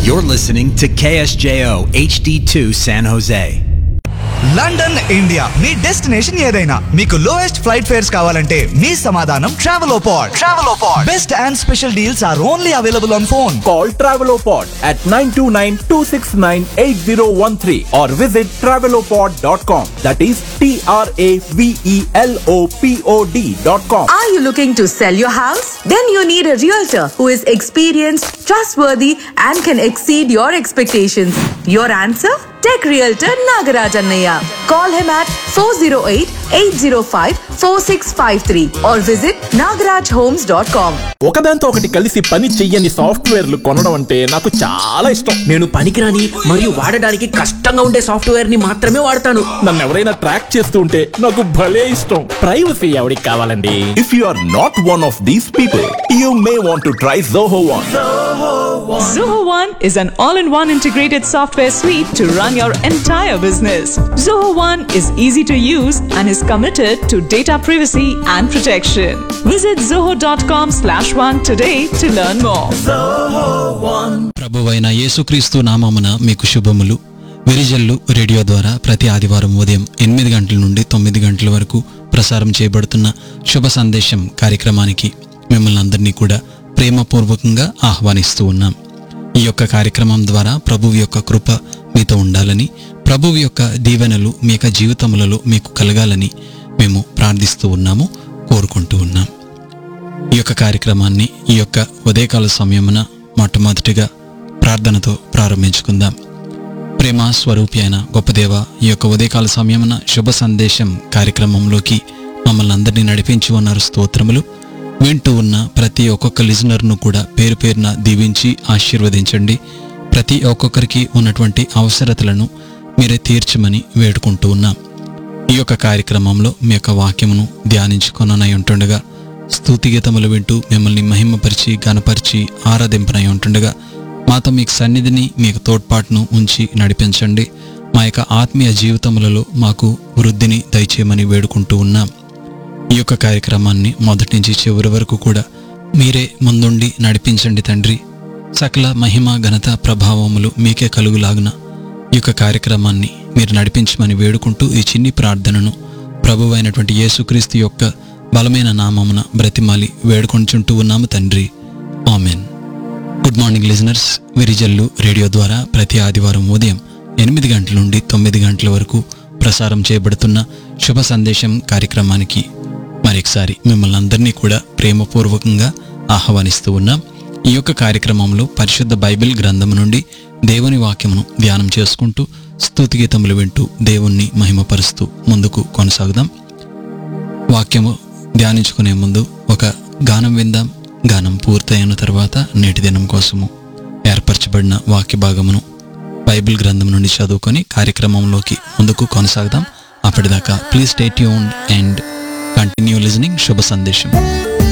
You're listening to KSJO HD2 San Jose. London India మీ destination ఏదైనా మీకు lowest flight fares కావాలంటే మీ సమాధానం Travelopod Travelopod best and special deals are only available on phone Call Travelopod at 929-269-8013 or visit travelopod.com. That is T-R-A-V-E-L-O-P-O-D dot com. Are you looking to sell your house? Then you need a realtor who is experienced, trustworthy, and can exceed your expectations. Your answer? Tech Realtor Nagaraj Annaya. Call him at 408-805-4653 or visit nagarajhomes.com. ఒకదాంతో ఒకటి కలిసి పని చెయ్యని సాఫ్ట్వేర్లు కొనడం అంటే నాకు చాలా ఇష్టం నేను పనికిరాని మరియు వాడడానికి కష్టంగా ఉండే సాఫ్ట్వేర్ ని మాత్రమే వాడతాను నన్ను ఎవరైనా ట్రాక్ చేస్తూ ఉంటే నాకు భలే ఇష్టం ప్రైవసీ ఎవరికి కావాలండి if you are not one of these people you may want to try Zoho one Zoho One is an all-in-one integrated software suite to run your entire business. Zoho One is easy to use and is committed to data privacy and protection. Visit zoho.com slash one today to learn more. ప్రభువైన యేసుక్రీస్తు నామమున మీకు శుభములు విరిజల్లు radio ద్వారా ప్రతి ఆదివారం ఉదయం ఎనిమిది గంటల నుండి తొమ్మిది గంటల వరకు ప్రసారం చేయబడుతున్న శుభ సందేశం కార్యక్రమానికి మిమ్మల్ని అందరినీ కూడా ప్రేమపూర్వకంగా ఆహ్వానిస్తూ ఉన్నాం ఈ యొక్క కార్యక్రమం ద్వారా ప్రభువు యొక్క కృప మీతో ఉండాలని ప్రభువు యొక్క దీవెనలు మీ యొక్క జీవితములలో మీకు కలగాలని మేము ప్రార్థిస్తూ ఉన్నాము కోరుకుంటూ ఉన్నాం ఈ యొక్క కార్యక్రమాన్ని ఈ యొక్క ఉదయకాల సమయమున మొట్టమొదటిగా ప్రార్థనతో ప్రారంభించుకుందాం ప్రేమ స్వరూపి అయిన గొప్ప దేవ ఈ యొక్క ఉదయకాల సమయమున శుభ సందేశం కార్యక్రమంలోకి మమ్మల్ని అందరినీ నడిపించి ఉన్నారు స్తోత్రములు వింటూ ఉన్న ప్రతి ఒక్కొక్క లిజనర్ను కూడా పేరు పేరున దీవించి ఆశీర్వదించండి ప్రతి ఒక్కొక్కరికి ఉన్నటువంటి అవసరతలను మీరే తీర్చమని వేడుకుంటూ ఉన్నాం ఈ యొక్క కార్యక్రమంలో మీ యొక్క వాక్యమును ధ్యానించుకొననై ఉంటుండగా స్తుతిగీతములు వింటూ మిమ్మల్ని మహిమపరిచి గనపరిచి ఆరాధింపనై ఉంటుండగా మాతో మీకు సన్నిధిని మీకు తోడ్పాటును ఉంచి నడిపించండి మా యొక్క ఆత్మీయ జీవితములలో మాకు వృద్ధిని దయచేయమని వేడుకుంటూ ఉన్నాం ఈ యొక్క కార్యక్రమాన్ని మొదటి నుంచి చివరి వరకు కూడా మీరే ముందుండి నడిపించండి తండ్రి సకల మహిమ ఘనత ప్రభావములు మీకే కలుగులాగున ఈ యొక్క కార్యక్రమాన్ని మీరు నడిపించమని వేడుకుంటూ ఈ చిన్ని ప్రార్థనను ప్రభువైనటువంటి యేసుక్రీస్తు యొక్క బలమైన నామమున బ్రతిమాలి వేడుకొంచుంటూ ఉన్నాము తండ్రి amen good morning listeners Virijallu radio ద్వారా ప్రతి ఆదివారం ఉదయం ఎనిమిది గంటల నుండి తొమ్మిది గంటల వరకు ప్రసారం చేయబడుతున్న శుభ సందేశం కార్యక్రమానికి మరొకసారి మిమ్మల్ని అందరినీ కూడా ప్రేమపూర్వకంగా ఆహ్వానిస్తూ ఉన్నాం ఈ యొక్క కార్యక్రమంలో పరిశుద్ధ బైబిల్ గ్రంథము నుండి దేవుని వాక్యమును ధ్యానం చేసుకుంటూ స్తుతిగీతములు వింటూ దేవుణ్ణి మహిమపరుస్తూ ముందుకు కొనసాగుదాం వాక్యము ధ్యానించుకునే ముందు ఒక గానం విందాం గానం పూర్తయిన తర్వాత నేటి దినం కోసము ఏర్పరచబడిన వాక్య భాగమును బైబిల్ గ్రంథం నుండి చదువుకొని కార్యక్రమంలోకి ముందుకు కొనసాగుదాం అప్పటిదాకా please stay tuned and continue listening శుభ సందేశం